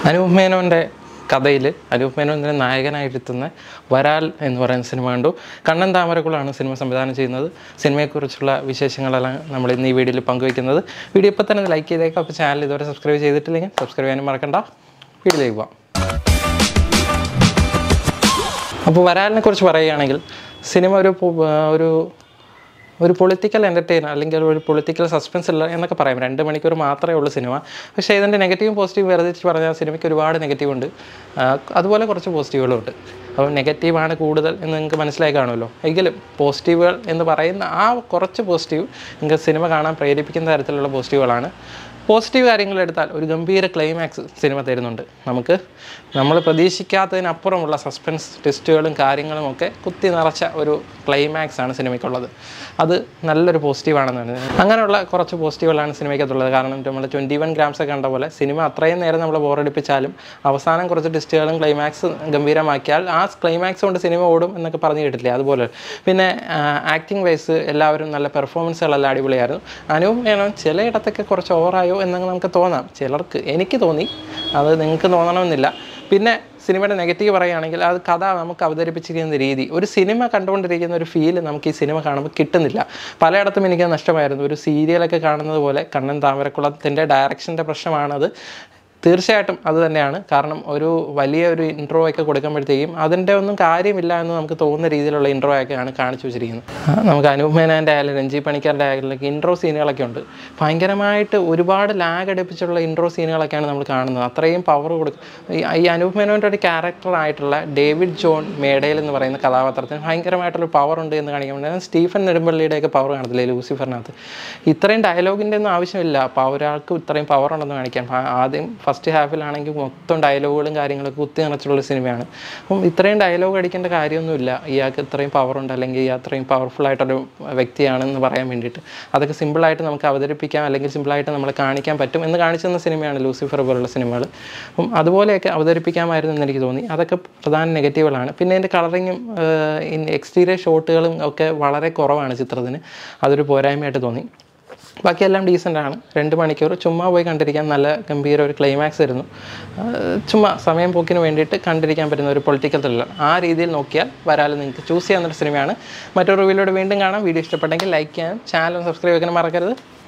അനൂപ് മേനോൻ്റെ കഥയിൽ അനൂപ് മേനോൻ്റെ നായകനായിട്ടെത്തുന്ന വരാൽ എന്ന് പറയുന്ന സിനിമ കണ്ടു കണ്ണൻ താമരക്കുളാണ് സിനിമ സംവിധാനം ചെയ്യുന്നത് സിനിമയെക്കുറിച്ചുള്ള വിശേഷങ്ങളെല്ലാം നമ്മൾ ഇന്ന് ഈ വീഡിയോയിൽ പങ്കുവയ്ക്കുന്നത് വീഡിയോ ഇപ്പോൾ തന്നെ ലൈക്ക് ചെയ്തേക്കാം അപ്പോൾ ചാനൽ ഇതുവരെ സബ്സ്ക്രൈബ് ചെയ്തിട്ടില്ലെങ്കിൽ സബ്സ്ക്രൈബ് ചെയ്യാനും മറക്കണ്ട വീഡിയോയിലേക്ക് പോവാം അപ്പോൾ വരാലിനെ കുറിച്ച് പറയുകയാണെങ്കിൽ സിനിമ ഒരു പു- ഒരു ഒരു പൊളിറ്റിക്കൽ എൻ്റർടൈനർ അല്ലെങ്കിൽ ഒരു പൊളിറ്റിക്കൽ സസ്പെൻസ് ഉള്ള എന്നൊക്കെ പറയാം രണ്ട് മണിക്കൂർ മാത്രമേ ഉള്ളൂ സിനിമ പക്ഷേ ഇതിൻ്റെ നെഗറ്റീവും പോസിറ്റീവും വേർതിരിച്ച് പറഞ്ഞാൽ സിനിമയ്ക്ക് ഒരുപാട് നെഗറ്റീവ് ഉണ്ട് ആ, അതുപോലെ കുറച്ച് പോസിറ്റീവുകളും ഉണ്ട് അപ്പോൾ നെഗറ്റീവാണ് കൂടുതൽ എന്ന് നിങ്ങൾക്ക് മനസ്സിലായി കാണുമല്ലോ എങ്കിലും പോസിറ്റീവുകൾ എന്ന് പറയുന്ന ആ കുറച്ച് പോസിറ്റീവ് നിങ്ങൾക്ക് സിനിമ കാണാൻ പ്രേരിപ്പിക്കുന്ന തരത്തിലുള്ള പോസിറ്റീവുകളാണ് പോസിറ്റീവ് കാര്യങ്ങൾ എടുത്താൽ ഒരു ഗംഭീര ക്ലൈമാക്സ് സിനിമ തരുന്നുണ്ട് നമുക്ക് നമ്മൾ പ്രതീക്ഷിക്കാത്തതിനപ്പുറമുള്ള സസ്പെൻസ് ടെസ്റ്റുകളും കാര്യങ്ങളും ഒക്കെ കുത്തി നിറച്ച ഒരു ക്ലൈമാക്സ് ആണ് സിനിമയ്ക്കുള്ളത് അത് നല്ലൊരു പോസിറ്റീവാണെന്ന് പറയുന്നത് അങ്ങനെയുള്ള കുറച്ച് പോസിറ്റീവുകളാണ് സിനിമയ്ക്കകത്തുള്ളത് കാരണം നമ്മൾ ട്വൻറ്റി വൺ ഗ്രാംസ് കണ്ട പോലെ സിനിമ അത്രയും നേരം നമ്മൾ ബോറടിപ്പിച്ചാലും അവസാനം കുറച്ച് ടെസ്റ്റുകളും ക്ലൈമാക്സ് ഗംഭീരമാക്കിയാൽ ആ ക്ലൈമാക്സ് കൊണ്ട് സിനിമ ഓടും എന്നൊക്കെ പറഞ്ഞു കേട്ടില്ലേ അതുപോലെ പിന്നെ ആക്ടിങ് വൈസ് എല്ലാവരും നല്ല പെർഫോമൻസുകളെല്ലാം അടിപൊളിയായിരുന്നു അനൂപ് മേനോൻ ചിലയിടത്തൊക്കെ കുറച്ച് ഓവറായോ എന്നൊക്കെ നമുക്ക് തോന്നാം ചിലർക്ക് എനിക്ക് തോന്നി അത് നിങ്ങൾക്ക് തോന്നണമെന്നില്ല പിന്നെ സിനിമയുടെ നെഗറ്റീവ് പറയുകയാണെങ്കിൽ അത് കഥ നമുക്ക് അവതരിപ്പിച്ചിരിക്കുന്ന രീതി ഒരു സിനിമ കണ്ടുകൊണ്ടിരിക്കുന്ന ഒരു ഫീല് നമുക്ക് ഈ സിനിമ കാണുമ്പോൾ കിട്ടുന്നില്ല പലയിടത്തും എനിക്ക് നഷ്ടമായിരുന്നു ഒരു സീരിയലൊക്കെ കാണുന്നത് പോലെ കണ്ണൻ താമരക്കുളത്തിൻ്റെ ഡയറക്ഷൻ്റെ പ്രശ്നമാണത് തീർച്ചയായിട്ടും അത് തന്നെയാണ് കാരണം ഒരു വലിയ ഒരു ഇൻട്രോ ഒക്കെ കൊടുക്കുമ്പോഴത്തേക്കും അതിൻ്റെ ഒന്നും കാര്യമില്ല എന്ന് നമുക്ക് തോന്നുന്ന രീതിയിലുള്ള ഇൻട്രോ ഒക്കെയാണ് കാണിച്ചു വെച്ചിരിക്കുന്നത് ആ, നമുക്ക് അനൂപ് മേനോൻ്റെ ആയാലും രഞ്ജി പണിക്കറിൻ്റെ ആയാലും ഇൻട്രോ സീനുകളൊക്കെ ഉണ്ട് ഭയങ്കരമായിട്ട് ഒരുപാട് ലാഗ് അടുപ്പിച്ചുള്ള ഇൻട്രോ സീനുകളൊക്കെയാണ് നമ്മൾ കാണുന്നത് അത്രയും പവർ കൊടുക്കും ഈ- ഈ അനൂപ് മേനോൻ്റെ ഒരു ക്യാരക്ടറായിട്ടുള്ള ഡേവിഡ് ജോൺ മേഡയിൽ എന്ന് പറയുന്ന കഥാപാത്രത്തിന് ഭയങ്കരമായിട്ടുള്ള പവർ ഉണ്ട് എന്ന് കാണിക്കാൻ വേണ്ടി സ്റ്റീഫൻ നെടുമ്പള്ളിയുടെയൊക്കെ പവർ കാണത്തില്ലേ ലൂസിഫറിനകത്ത് ഇത്രയും ഡയലോഗിൻ്റെ ഒന്നും ആവശ്യമില്ല അപ്പോൾ ഒരാൾക്ക് ഇത്രയും പവർ ഉണ്ടെന്ന് കാണിക്കാൻ ആ- ആദ്യം ഫസ്റ്റ് ഹാഫിലാണെങ്കിൽ മൊത്തം ഡയലോഗുകളും കാര്യങ്ങളൊക്കെ കുത്തി നിറച്ചുള്ള സിനിമയാണ് അപ്പം ഇത്രയും ഡയലോഗ് അടിക്കേണ്ട കാര്യമൊന്നുമില്ല ഇയാൾക്ക് ഇത്രയും പവർ ഉണ്ട് അല്ലെങ്കിൽ ഇയാൾ അത്രയും പവർഫുൾ ആയിട്ടൊരു വ്യക്തിയാണെന്ന് പറയാൻ വേണ്ടിയിട്ട് അതൊക്കെ സിമ്പിളായിട്ട് നമുക്ക് അവതരിപ്പിക്കാം അല്ലെങ്കിൽ സിമ്പിളായിട്ട് നമ്മളെ കാണിക്കാൻ പറ്റും എന്ന് കാണിച്ചു തന്ന സിനിമയാണ് ലൂസിഫർ പോലുള്ള സിനിമകൾ അപ്പം അതുപോലെയൊക്കെ അവതരിപ്പിക്കാമായിരുന്നു എന്ന് എനിക്ക് തോന്നി അതൊക്കെ പ്രധാന നെഗറ്റീവുകളാണ് പിന്നെ എൻ്റെ കളറിങ്ങും എക്സ്റ്റീരിയർ ഷോട്ടുകളും ഒക്കെ വളരെ കുറവാണ് ചിത്രത്തിന് അതൊരു പോരായ്മയായിട്ട് തോന്നി ബാക്കിയെല്ലാം ഡീസൻ്റ് ആണ് രണ്ട് മണിക്കൂർ ചുമ്മാ പോയി കണ്ടിരിക്കാൻ നല്ല ഗംഭീര ഒരു ക്ലൈമാക്സ് ആയിരുന്നു ആ, ചുമ്മാ സമയം പോക്കിന് വേണ്ടിയിട്ട് കണ്ടിരിക്കാൻ പറ്റുന്ന ഒരു പൊളിറ്റിക്കൽ ത്രില്ലർ ആ രീതിയിൽ നോക്കിയാൽ വരാലും നിങ്ങൾക്ക് ചൂസ് ചെയ്യാവുന്ന ഒരു സിനിമയാണ് മറ്റൊരു റിവ്യൂലോട് വീണ്ടും കാണാം വീഡിയോ ഇഷ്ടപ്പെട്ടെങ്കിൽ ലൈക്ക് ചെയ്യാനും ചാനൽ സബ്സ്ക്രൈബ് ചെയ്യാനും മറക്കരുത്